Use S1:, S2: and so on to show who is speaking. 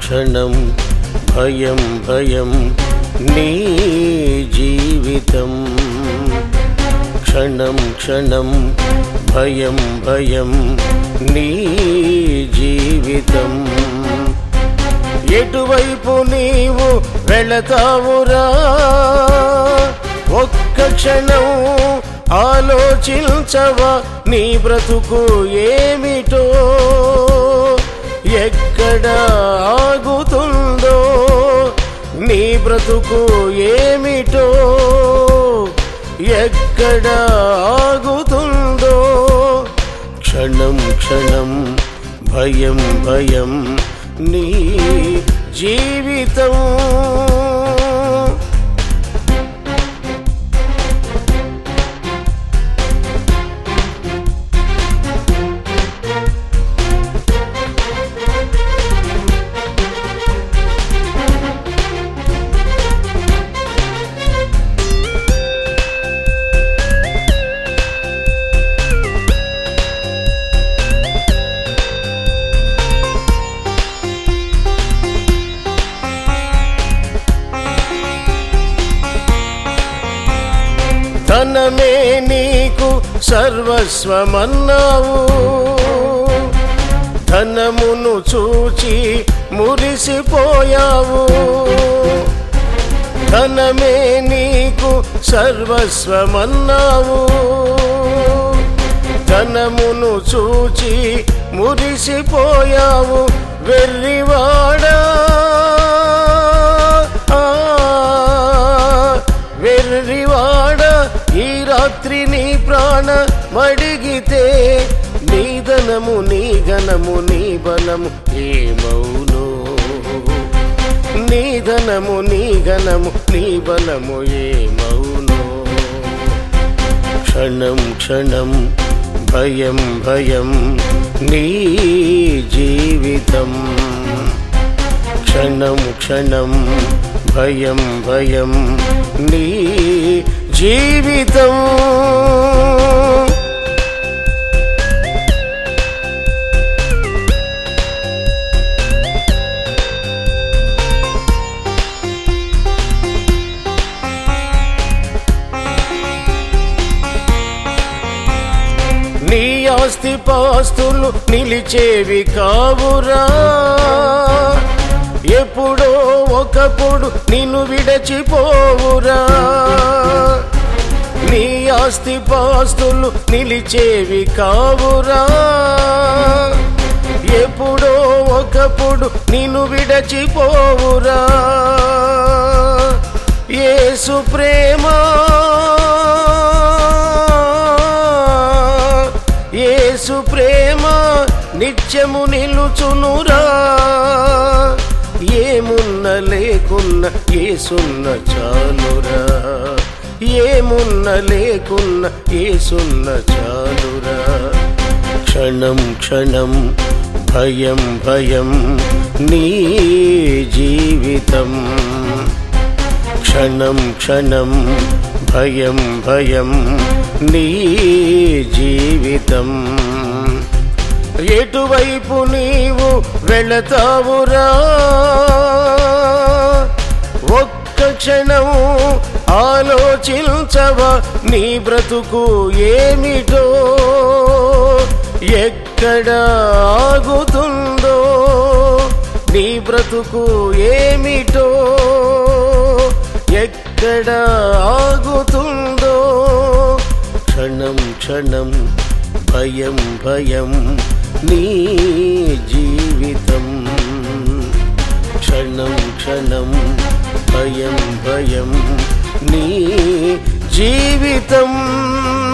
S1: క్షణం భయం భయం నీ జీవితం క్షణం క్షణం భయం భయం నీ జీవితం ఎటువైపు నీవు వెళతావురా ఒక్క క్షణం ఆలోచించవా నీ బ్రతుకు ఏమిటో ఎక్కడ ఆగుతుందో నీ బ్రతుకు ఏమిటో ఎక్కడ ఆగుతుందో క్షణం క్షణం భయం భయం నీ జీవితం ధనమే నీకు సర్వస్వమన్నావు ధనమును చూచి మురిసిపోయావు ధనమే నీకు సర్వస్వమన్నావు ధనమును చూచి మురిసిపోయావు వెర్రివాడా ఆ, వెర్రివాడ ఈ రాత్రి నీ ప్రాణ మడిగితే నీ ధనము నీ ఘనము నీ బలము ఏమౌను నీ ధనము నీ ఘనము నీ బలము ఏమౌను క్షణం క్షణం భయం భయం నీ జీవితం క్షణం క్షణం భయం భయం నీ జీవితం నీ ఆస్తి పాస్తులు నిలిచేవి కావురా ఎప్పుడో ఒకప్పుడు నిన్ను విడచిపోవురా నీ ఆస్తి పాస్తులు నిలిచేవి కావురా ఎప్పుడో ఒకప్పుడు నిన్ను విడచిపోవురా యేసు ప్రేమ యేసు ప్రేమ నిత్యము నిలుచునురా ఏమున్న లేకున్న ఏసున్న చాలురా ఏమున్న లేకున్న ఏసున్న చాలురా క్షణం క్షణం భయం భయం నీ జీవితం క్షణం క్షణం భయం భయం నీ జీవితం ఎటువైపు నీవు వెళతావురా ఒక్క క్షణం ఆలోచించవా నీ బ్రతుకు ఏమిటో ఎక్కడ ఆగుతుందో నీ బ్రతుకు ఏమిటో ఎక్కడ ఆగుతుందో క్షణం క్షణం భయం భయం నీ జీవితం క్షణం క్షణం భయం భయం నీ జీవితం